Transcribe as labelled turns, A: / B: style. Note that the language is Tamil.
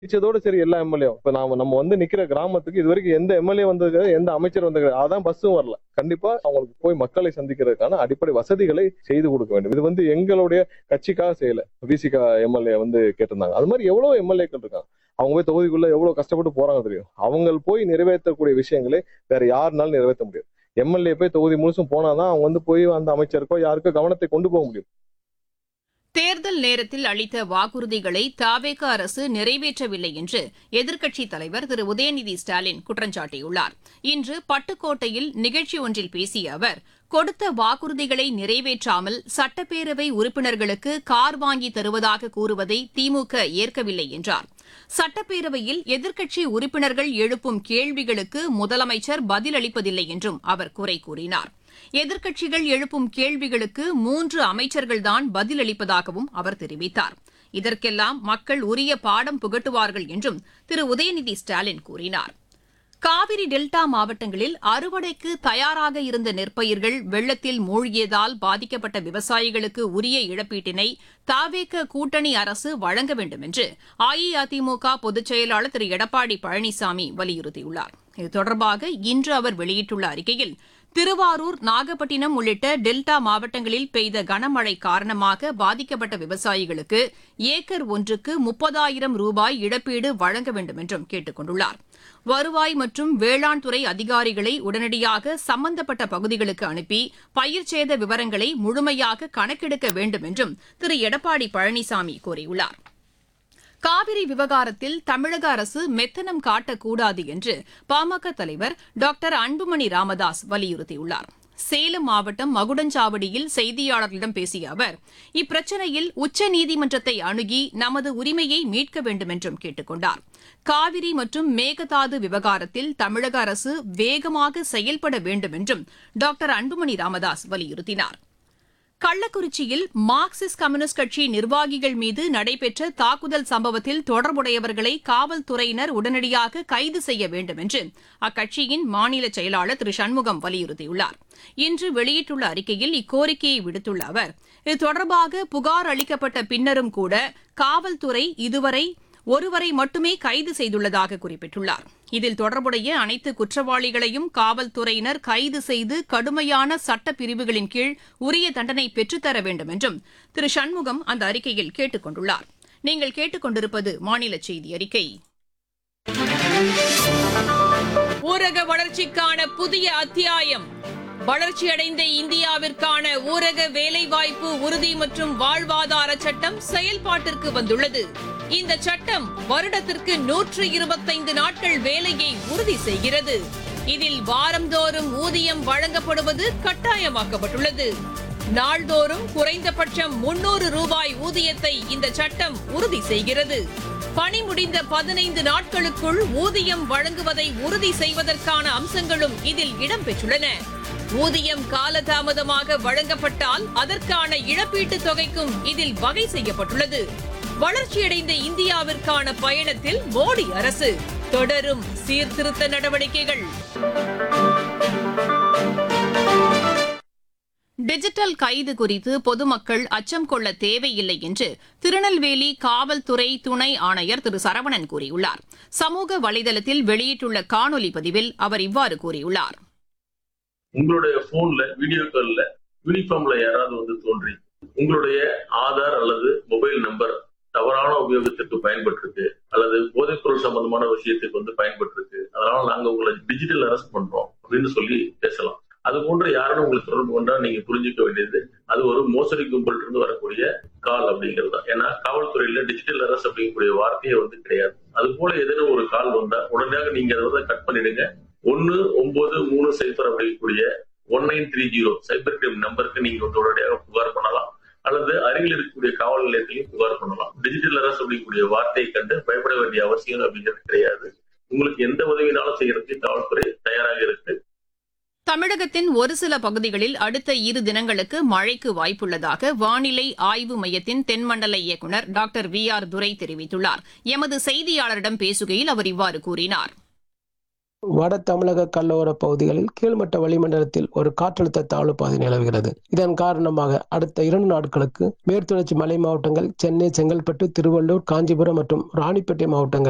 A: ஜெயிச்சதோட சரி எல்லா எம்எல்ஏ இப்ப நாம நம்ம வந்து நிக்கிற கிராமத்துக்கு இது வரைக்கும் எந்த எம்எல்ஏ வந்தது எந்த அமைச்சர் வந்தது அதான் பஸ்ஸும் வரல கண்டிப்பா அவங்களுக்கு போய் மக்களை சந்திக்கிறதுக்கான அடிப்படை வசதிகளை செய்து கொடுக்க வேண்டும் இது வந்து எங்களுடைய கட்சிக்காக செய்யல விசிகா எம்எல்ஏ வந்து கேட்டிருந்தாங்க அது மாதிரி எவ்வளவு எம்எல்ஏக்கள் இருக்காங்க அவங்க போய் தொகுதிக்குள்ள எவ்வளவு கஷ்டப்பட்டு போறாங்க தெரியும் அவங்க போய் நிறைவேற்றக்கூடிய விஷயங்களை வேற யாருனாலும் நிறைவேற்ற முடியாது எம்எல்ஏ போய் தொகுதி முழுசும் போனாதான் அவங்க வந்து போய் அந்த அமைச்சருக்கோ யாருக்கோ கவனத்தை கொண்டு போக முடியும்
B: தேர்தல் நேரத்தில் அளித்த வாக்குறுதிகளை தாவேக அரசு நிறைவேற்றவில்லை என்று எதிர்க்கட்சித் தலைவர் திரு உதயநிதி ஸ்டாலின் குற்றம் சாட்டியுள்ளார் இன்று பட்டுக்கோட்டையில் நிகழ்ச்சி ஒன்றில் பேசிய அவர் கொடுத்த வாக்குறுதிகளை நிறைவேற்றாமல் சட்டப்பேரவை உறுப்பினர்களுக்கு கார் வாங்கி தருவதாக கூறுவதை திமுக ஏற்கவில்லை என்றார் சட்டப்பேரவையில் எதிர்க்கட்சி உறுப்பினர்கள் எழுப்பும் கேள்விகளுக்கு முதலமைச்சர் பதிலளிப்பதில்லை என்றும் அவர் குறை கூறினார் எதிர்க்கட்சிகள் எழுப்பும் கேள்விகளுக்கு மூன்று அமைச்சர்கள்தான் பதிலளிப்பதாகவும் அவர் தெரிவித்தார் இதற்கெல்லாம் மக்கள் உரிய பாடம் புகட்டுவார்கள் என்றும் திரு உதயநிதி ஸ்டாலின் கூறினார் காவிரி டெல்டா மாவட்டங்களில் அறுவடைக்கு தயாராக இருந்த நெற்பயிர்கள் வெள்ளத்தில் மூழ்கியதால் பாதிக்கப்பட்ட விவசாயிகளுக்கு உரிய இழப்பீட்டினை தாவேக கூட்டணி அரசு வழங்க வேண்டும் என்று அஇஅதிமுக பொதுச் செயலாளர் திரு எடப்பாடி பழனிசாமி வலியுறுத்தியுள்ளார் இது தொடர்பாக இன்று அவர் வெளியிட்டுள்ள அறிக்கையில் திருவாரூர் நாகப்பட்டினம் உள்ளிட்ட டெல்டா மாவட்டங்களில் பெய்த கனமழை காரணமாக பாதிக்கப்பட்ட விவசாயிகளுக்கு ஏக்கர் ஒன்றுக்கு முப்பதாயிரம் ரூபாய் இழப்பீடு வழங்க வேண்டும் என்றும் கேட்டுக் கொண்டுள்ளார் வருவாய் மற்றும் வேளாண் துறை அதிகாரிகளை உடனடியாக சம்பந்தப்பட்ட பகுதிகளுக்கு அனுப்பி பயிர் சேத விவரங்களை முழுமையாக கணக்கெடுக்க வேண்டும் என்றும் திரு எடப்பாடி பழனிசாமி கூறியுள்ளார் காவிரி விவகாரத்தில் தமிழக அரசு மெத்தனம் காட்டக்கூடாது என்று பாமக தலைவர் டாக்டர் அன்புமணி ராமதாஸ் வலியுறுத்தியுள்ளார் சேலம் மாவட்டம் மகுடஞ்சாவடியில் செய்தியாளர்களிடம் பேசிய அவர் இப்பிரச்சினையில் உச்சநீதிமன்றத்தை அணுகி நமது உரிமையை மீட்க வேண்டும் என்றும் கேட்டுக் கொண்டார் காவிரி மற்றும் மேகதாது விவகாரத்தில் தமிழக அரசு வேகமாக செயல்பட வேண்டும் என்றும் டாக்டர் அன்புமணி ராமதாஸ் வலியுறுத்தினார் கள்ளக்குறிச்சியில் மார்க்சிஸ்ட் கம்யூனிஸ்ட் கட்சி நிர்வாகிகள் மீது நடைபெற்ற தாக்குதல் சம்பவத்தில் தொடர்புடையவர்களை காவல்துறையினர் உடனடியாக கைது செய்ய வேண்டும் என்று அக்கட்சியின் மாநில செயலாளர் திரு சண்முகம் வலியுறுத்தியுள்ளார் இன்று வெளியிட்டுள்ள அறிக்கையில் இக்கோரிக்கையை விடுத்துள்ள அவர் இது தொடர்பாக புகார் அளிக்கப்பட்ட பின்னரும் கூட காவல்துறை இதுவரை ஒருவரை மட்டுமே கைது செய்துள்ளதாக குறிப்பிட்டுள்ளார் இதில் தொடர்புடைய அனைத்து குற்றவாளிகளையும் காவல்துறையினர் கைது செய்து கடுமையான சட்ட பிரிவுகளின் கீழ் உரிய தண்டனை பெற்றுத்தர வேண்டும் என்றும் திரு சண்முகம் அந்த அறிக்கையில் கேட்டுக் கொண்டுள்ளார் நீங்கள் கேட்டுக்கொண்டிருப்பது மாநில செய்தி அறிக்கை ஊரக வளர்ச்சிக்கான புதிய அத்தியாயம் வளர்ச்சியடைந்த இந்தியாவிற்கான ஊரக வேலைவாய்ப்பு உறுதி மற்றும் வாழ்வாதார சட்டம் செயல்பாட்டிற்கு வந்துள்ளது இந்த சட்டம் வருடத்திற்கு நூற்று இருபத்தைந்து நாட்கள் வேலையை உறுதி செய்கிறது இதில் வாரந்தோறும் ஊதியம் வழங்கப்படுவது கட்டாயமாக்கப்பட்டுள்ளது நாள்தோறும் குறைந்தபட்சம் முன்னூறு ரூபாய் ஊதியத்தை இந்த சட்டம் உறுதி செய்கிறது பணி முடிந்த பதினைந்து நாட்களுக்குள் ஊதியம் வழங்குவதை உறுதி செய்வதற்கான அம்சங்களும் இதில் இடம்பெற்றுள்ளன ஊதியம் காலதாமதமாக வழங்கப்பட்டால் அதற்கான இழப்பீட்டுத் தொகைக்கும் இதில் வகை செய்யப்பட்டுள்ளது வளர்ச்சியடைந்த இந்தியாவிற்கான பயணத்தில் மோடி அரசு தொடரும் சீர்திருத்த நடவடிக்கைகள் டிஜிட்டல் கைது குறித்து பொதுமக்கள் அச்சம் கொள்ள தேவையில்லை என்று திருநெல்வேலி காவல்துறை துணை ஆணையர் திரு சரவணன் கூறியுள்ளார் சமூக வலைதளத்தில் வெளியிட்டுள்ள காணொலி பதிவில் அவர் இவ்வாறு கூறியுள்ளார்
C: உங்களுடைய போன்ல வீடியோ கால்ல யூனிஃபார்ம்ல யாராவது வந்து தோன்றி உங்களுடைய ஆதார் அல்லது மொபைல் நம்பர் தவறான உபயோகத்திற்கு பயன்பட்டிருக்கு அல்லது போதைப்பொருள் சம்பந்தமான விஷயத்துக்கு வந்து பயன்பட்டிருக்கு அதனால நாங்க உங்களை டிஜிட்டல் அரெஸ்ட் பண்றோம் அப்படின்னு சொல்லி பேசலாம் அது போன்ற யாரும் உங்களுக்கு தொடர்பு கொண்டா நீங்க புரிஞ்சுக்க வேண்டியது அது ஒரு மோசடி கும்பல் இருந்து வரக்கூடிய கால் அப்படிங்கிறது தான் ஏன்னா காவல்துறையில டிஜிட்டல் அரெஸ்ட் அப்படிங்கக்கூடிய வார்த்தையே வந்து கிடையாது அது போல ஏதேனும் ஒரு கால் வந்தா உடனடியாக நீங்க அதை வந்து கட் பண்ணிடுங்க ஒன்னு ஒன்பது மூணு சைபர் அப்படிங்கக்கூடிய one nine three zero cyber crime நம்பருக்கு நீங்க வந்து உடனடியாக புகார் பண்ணலாம் அல்லது அருகில் இருக்கக்கூடிய காவல் நிலையத்திலையும் புகார் பண்ணலாம் டிஜிட்டல் அரசு அப்படிங்கக்கூடிய வார்த்தையை கண்டு பயப்பட வேண்டிய அவசியம் அப்படிங்கிறது கிடையாது உங்களுக்கு எந்த உதவினாலும் செய்யறதுக்கு காவல்துறை தயாராக இருக்கு
B: தமிழகத்தின் ஒரு சில பகுதிகளில் அடுத்த இரு தினங்களுக்கு மழைக்கு வாய்ப்புள்ளதாக வானிலை ஆய்வு மையத்தின் தென்மண்டல இயக்குநர் டாக்டர் வி ஆர் துரை தெரிவித்துள்ளார் எமது செய்தியாளரிடம் பேசுகையில் அவர் இவ்வாறு கூறினார்
D: வட தமிழக கடலோர பகுதிகளில் கீழ்மட்ட வளிமண்டலத்தில் ஒரு காற்றழுத்த தாழ்வு பாதை நிலவுகிறது இதன் காரணமாக அடுத்த இரண்டு நாட்களுக்கு மேற்குத்தொடர்ச்சி மலை மாவட்டங்கள் சென்னை செங்கல்பட்டு திருவள்ளூர் காஞ்சிபுரம் மற்றும் ராணிப்பேட்டை மாவட்டங்கள்